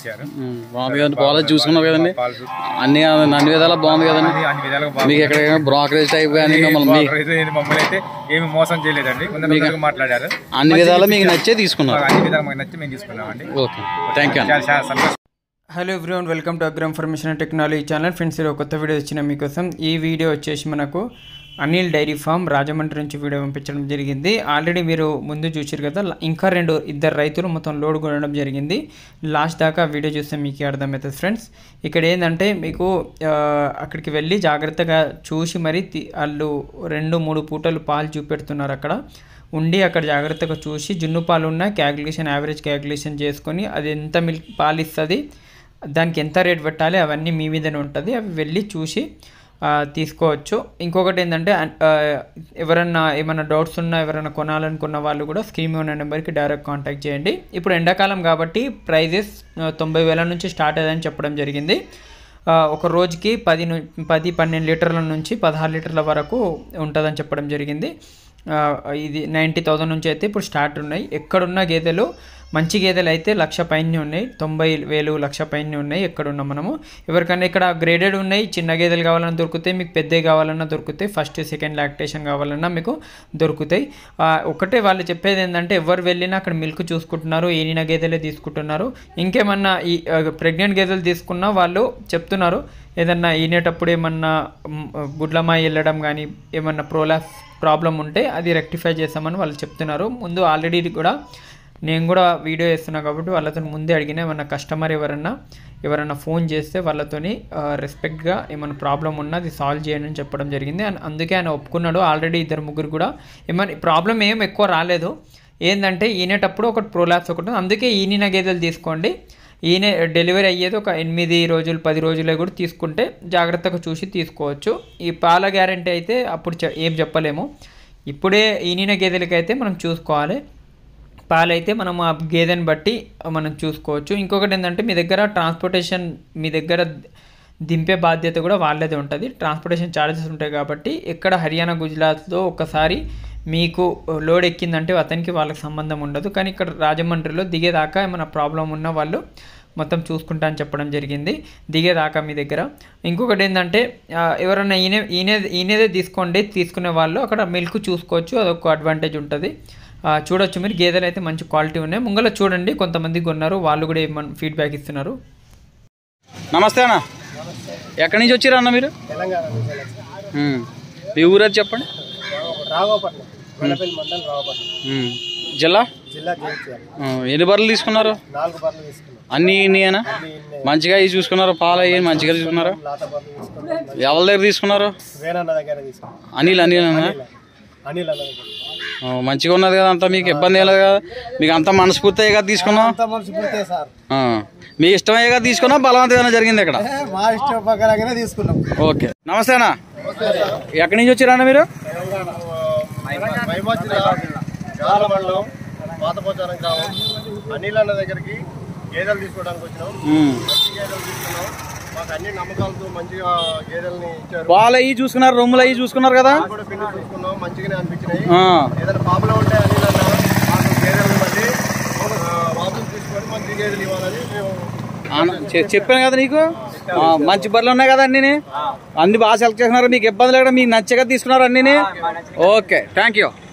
ఇచ్చారు ఉమ్, బాగుంది కదండి పాలు చూసుకున్నారు కదండి పాలు చూసి అన్ని అన్ని విధాలా బాగుంది కదండి అన్ని అన్ని విధాలుగా బాగా మీకు ఎక్కడైనా బ్రోకరేజ్ టైప్ కానీ మిమ్మల్ని మీ- రైతు ఏంది మమ్మల్ని అయితే ఏమి మోసం చేయలేదండి ముందు మాట్లాడారు అన్ని విధాలా మీకు నచ్చే తీసుకున్నారు మాకు అన్ని విధాలు మాకు నచ్చి మేము తీసుకున్నామండి ఓకే థ్యాంక్ యూ అండి చాలా చాలా సంతోషం hello everyone welcome to Agra information and technology channel friends ఈరోజు కొత్త వీడియో వచ్చిన మీకోసం ఈ వీడియో వచ్చేసి మనకు అనిల్ డైరీ ఫామ్ రాజమండ్రి నుంచి వీడియో పంపించడం జరిగింది ఆల్రెడీ మీరు ముందు చూసారు కదా ఇంకా రెండు ఇద్దరు రైతులు మొత్తం లోడ్ కొనడం జరిగింది లాస్ట్ దాకా వీడియో చూస్తే మీకు అర్థమవుతుంది ఫ్రెండ్స్ ఇక్కడ ఏంటంటే మీకు ఆ, అక్కడికి వెళ్ళి జాగ్రత్తగా చూసి మరి తి- వాళ్ళు రెండు మూడు పూటలు పాలు చూపెడుతున్నారు అక్కడ ఉండి అక్కడ జాగ్రత్తగా చూసి జున్ను పాలు ఉన్న క్యాలిక్యులేషన్ యావరేజ్ క్యాలిక్యులేషన్ చేసుకొని అది ఎంత మిల్క్ పాలు ఇస్తుంది దానికి ఎంత రేట్ పెట్టాలి అవన్నీ మీ మీదనే ఉంటుంది అవి వెళ్ళి చూసి ఆ, తీసుకోవచ్చు ఇంకొకటి ఏంటంటే ఆ, ఎవరన్నా ఏమైనా డౌట్స్ ఉన్నా ఎవరైనా కొనాలనుకున్న వాళ్ళు కూడా స్క్రీన్ ఉన్న నెంబర్కి డైరెక్ట్ కాంటాక్ట్ చేయండి ఇప్పుడు ఎండాకాలం కాబట్టి ప్రైజెస్ తొంభై వేల నుంచి స్టార్ట్ అయ్యాయని చెప్పడం జరిగింది ఆ, ఒక రోజుకి పది ను పది పన్నెండు లీటర్ల నుంచి పదహారు లీటర్ల వరకు ఉంటుందని చెప్పడం జరిగింది ఆ, ఇది నైంటీ థౌజండ్ నుంచి అయితే ఇప్పుడు స్టార్ట్ ఉన్నాయి ఎక్కడున్న గేదెలు మంచి గేదెలు అయితే లక్ష పైన ఉన్నాయి తొంభై వేలు లక్ష పైన ఉన్నాయి ఎక్కడున్నా మనము ఎవరికైనా ఇక్కడ గ్రేడెడ్ ఉన్నాయి చిన్న గేదెలు కావాలన్నా దొరుకుతాయి మీకు పెద్దవి కావాలన్నా దొరుకుతాయి ఫస్ట్ సెకండ్ లాక్టేషన్ కావాలన్నా మీకు దొరుకుతాయి ఆ, ఒకటే వాళ్ళు చెప్పేది ఏంటంటే ఎవరు వెళ్ళినా అక్కడ మిల్క్ చూసుకుంటున్నారు ఈనిన గేదెలే తీసుకుంటున్నారు ఇంకేమన్నా ఈ ప్రెగ్నెంట్ గేదెలు తీసుకున్నా వాళ్ళు చెప్తున్నారు ఏదన్నా ఈనేటప్పుడు ఏమన్నా మ్, గుడ్లమాయి వెళ్ళడం కానీ ఏమన్నా ప్రోలాస్ ప్రాబ్లం ఉంటే అది రెక్టిఫై చేస్తామని వాళ్ళు చెప్తున్నారు ముందు ఆల్రెడీ కూడా నేను కూడా వీడియో చేస్తున్నా కాబట్టి వాళ్ళతో ముందే అడిగిన ఏమన్నా కస్టమర్ ఎవరన్నా ఎవరన్నా ఫోన్ చేస్తే వాళ్ళతోని రెస్పెక్ట్గా ఏమైనా ప్రాబ్లం ఉన్నా అది సాల్వ్ చేయండి అని చెప్పడం జరిగింది అండ్ అందుకే ఆయన ఒప్పుకున్నాడు ఆల్రెడీ ఇద్దరు ముగ్గురు కూడా ఏమైనా ప్రాబ్లం ఏం ఎక్కువ రాలేదు ఏంటంటే ఈనేటప్పుడు ఒకటి ప్రోలాప్స్ ఒకటి ఉంది. అందుకే ఈనిన గేదెలు తీసుకోండి ఈయన డెలివరీ అయ్యేది ఒక ఎనిమిది రోజులు పది రోజులే కూడా తీసుకుంటే జాగ్రత్తగా చూసి తీసుకోవచ్చు ఈ పాల గ్యారంటీ అయితే అప్పుడు చె- ఏం చెప్పలేము ఇప్పుడే ఈనిన గేదెలకైతే మనం చూసుకోవాలి పాలైతే మనం ఆ గేదెని బట్టి మనం చూసుకోవచ్చు ఇంకొకటి ఏంటంటే మీ దగ్గర ట్రాన్స్పోర్టేషన్ మీ దగ్గర దింపే బాధ్యత కూడా వాళ్ళదే ఉంటుంది ట్రాన్స్పోర్టేషన్ ఛార్జెస్ ఉంటాయి కాబట్టి ఎక్కడ హర్యానా గుజరాత్లో ఒకసారి మీకు లోడ్ ఎక్కిందంటే అతనికి వాళ్ళకి సంబంధం ఉండదు కానీ ఇక్కడ రాజమండ్రిలో దిగేదాకా ఏమైనా ప్రాబ్లం ఉన్న వాళ్ళు మొత్తం చూసుకుంటా అని చెప్పడం జరిగింది దిగేదాకా మీ దగ్గర ఇంకొకటి ఏంటంటే ఆ, ఎవరైనా ఈయన ఈయన ఈయనదే తీసుకోండి తీసుకునే వాళ్ళు అక్కడ మిల్క్ చూసుకోవచ్చు అదొక అడ్వాంటేజ్ ఉంటుంది ఆ, చూడొచ్చు మీరు గేదెలు అయితే మంచి క్వాలిటీ ఉన్నాయి ముంగల చూడండి కొంతమంది కొన్నారు వాళ్ళు కూడా ఏమన్నా ఫీడ్బ్యాక్ ఇస్తున్నారు నమస్తే అన్న ఎక్కడి నుంచి వచ్చారు అన్న మీరు తెలంగాణ నుంచి ఉమ్. మీ ఊరేది చెప్పండి రాఘవపట్నం గొల్లపల్లి మండలం రాఘవపట్నం ఉమ్. జిల్లా జిల్లా జగిత్యాల ఉమ్. ఎన్ని బర్రెలు తీసుకున్నారు నాలుగు బర్రెలు తీసుకున్నాం అన్ని ఇన్నియేనా మంచిగా ఇవి చూసుకున్నారు పాలు అయ్యి మంచిగా తీసుకున్నారు లాత బర్రెలు తీసుకున్నాం ఎవరి దగ్గర తీసుకున్నారు వేణన్న దగ్గర తీసుకున్నాం అనిల్ అనిల్ అన్న అనిల్ అన్న దగ్గర ఆ, మంచిగా ఉన్నది కదా అంతా మీకు ఇబ్బంది ఏం లేదు కదా మీకు అంతా మనస్ఫూర్తిగా కదా తీసుకున్నాం అంత మనసు పుడితే సార్ ఆ. మీ ఇష్టమయ్యే కదా తీసుకున్నా బలవంతంగా జరిగింది ఇక్కడ ఏ, మా ఇష్టం ప్రకారంగానే తీసుకున్నాం ఓకే నమస్తే అన్న ఎక్కడి నుంచి వచ్చారన్న మీరు మహిమా జిల్లా జాల మండలం పాతపోచారం గ్రామం అనిల్ అన్న దగ్గరికి గేదెలు తీసుకోవడానికి వచ్చినాం ఉమ్. మంచి గేదెలు తీసుకున్నాం మాకు అన్ని నమ్మకాలతో మంచిగా గేదెల్ని ఇచ్చారు పాలు అయ్యి చూసుకున్నారు రొమ్ములు అయ్యి చూసుకున్నారు కదా కూడా పిండి చూసుకున్నాం మంచిగానే అనిపించినాయి ఆ. ఏదైనా ప్రాబ్లం ఉంటే అనిల్ అన్న మాకు గేదెలను బట్టి వాపులు తీసుకొని మంచి గేదెలు ఇవ్వాలని మేము ఆన- చె- చెప్పాను కదా నీకు ఆ, మంచి బర్రెలు ఉన్నాయి కదా అన్ని అన్ని బాగా సెలెక్ట్ చేస్తున్నారు మీకు ఇబ్బంది లేకుండా మీకు నచ్చగా తీసుకున్నారు అన్ని ఓకే థ్యాంక్ యూ